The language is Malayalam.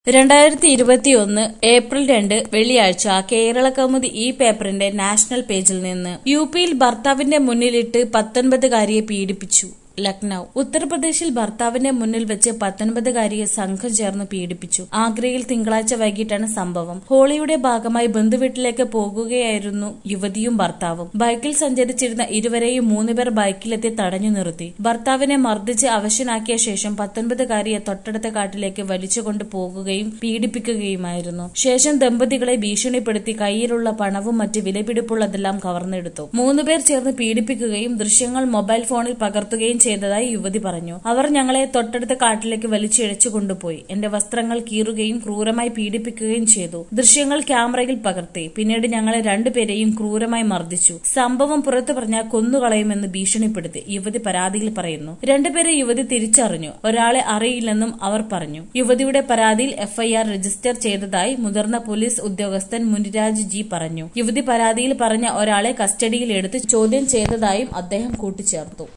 രണ്ടായിരത്തി ഇരുപത്തിയൊന്ന് ഏപ്രിൽ രണ്ട് വെള്ളിയാഴ്ച കേരള കൗമുദി ഈ പേപ്പറിന്റെ നാഷണൽ പേജിൽ നിന്ന് യു പിയിൽ ഭർത്താവിന്റെ മുന്നിലിട്ട് പത്തൊൻപതുകാരിയെ പീഡിപ്പിച്ചു ലക്നൌ ഉത്തർപ്രദേശിൽ ഭർത്താവിന്റെ മുന്നിൽ വെച്ച് പത്തൊൻപതുകാരിയെ സംഘം ചേർന്ന് പീഡിപ്പിച്ചു ആഗ്രയിൽ തിങ്കളാഴ്ച വൈകിട്ടാണ് സംഭവം ഹോളിയുടെ ഭാഗമായി ബന്ധുവീട്ടിലേക്ക് പോകുകയായിരുന്നു യുവതിയും ഭർത്താവും ബൈക്കിൽ സഞ്ചരിച്ചിരുന്ന ഇരുവരെയും മൂന്നുപേർ ബൈക്കിലെത്തി തടഞ്ഞു നിർത്തി ഭർത്താവിനെ മർദ്ദിച്ച് അവശനാക്കിയ ശേഷം പത്തൊൻപതുകാരിയെ തൊട്ടടുത്ത കാട്ടിലേക്ക് വലിച്ചുകൊണ്ട് പോകുകയും പീഡിപ്പിക്കുകയുമായിരുന്നു ശേഷം ദമ്പതികളെ ഭീഷണിപ്പെടുത്തി കയ്യിലുള്ള പണവും മറ്റ് വിലപിടിപ്പുള്ളതെല്ലാം കവർന്നെടുത്തു മൂന്നുപേർ ചേർന്ന് പീഡിപ്പിക്കുകയും ദൃശ്യങ്ങൾ മൊബൈൽ ഫോണിൽ പകർത്തുകയും ചെയ്തതായി യുവതി പറഞ്ഞു അവർ ഞങ്ങളെ തൊട്ടടുത്ത കാട്ടിലേക്ക് വലിച്ചിഴച്ചു കൊണ്ടുപോയി എന്റെ വസ്ത്രങ്ങൾ കീറുകയും ക്രൂരമായി പീഡിപ്പിക്കുകയും ചെയ്തു ദൃശ്യങ്ങൾ ക്യാമറയിൽ പകർത്തി പിന്നീട് ഞങ്ങളെ രണ്ടുപേരെയും ക്രൂരമായി മർദ്ദിച്ചു സംഭവം പുറത്തു പറഞ്ഞാൽ കൊന്നുകളയുമെന്ന് ഭീഷണിപ്പെടുത്തി യുവതി പരാതിയിൽ പറയുന്നു രണ്ടുപേരെ യുവതി തിരിച്ചറിഞ്ഞു ഒരാളെ അറിയില്ലെന്നും അവർ പറഞ്ഞു യുവതിയുടെ പരാതിയിൽ എഫ്ഐആർ രജിസ്റ്റർ ചെയ്തതായി മുതിർന്ന പോലീസ് ഉദ്യോഗസ്ഥൻ മുനിരാജ് ജി പറഞ്ഞു യുവതി പരാതിയിൽ പറഞ്ഞ ഒരാളെ കസ്റ്റഡിയിൽ എടുത്ത് ചോദ്യം ചെയ്തതായും അദ്ദേഹം കൂട്ടിച്ചേർത്തു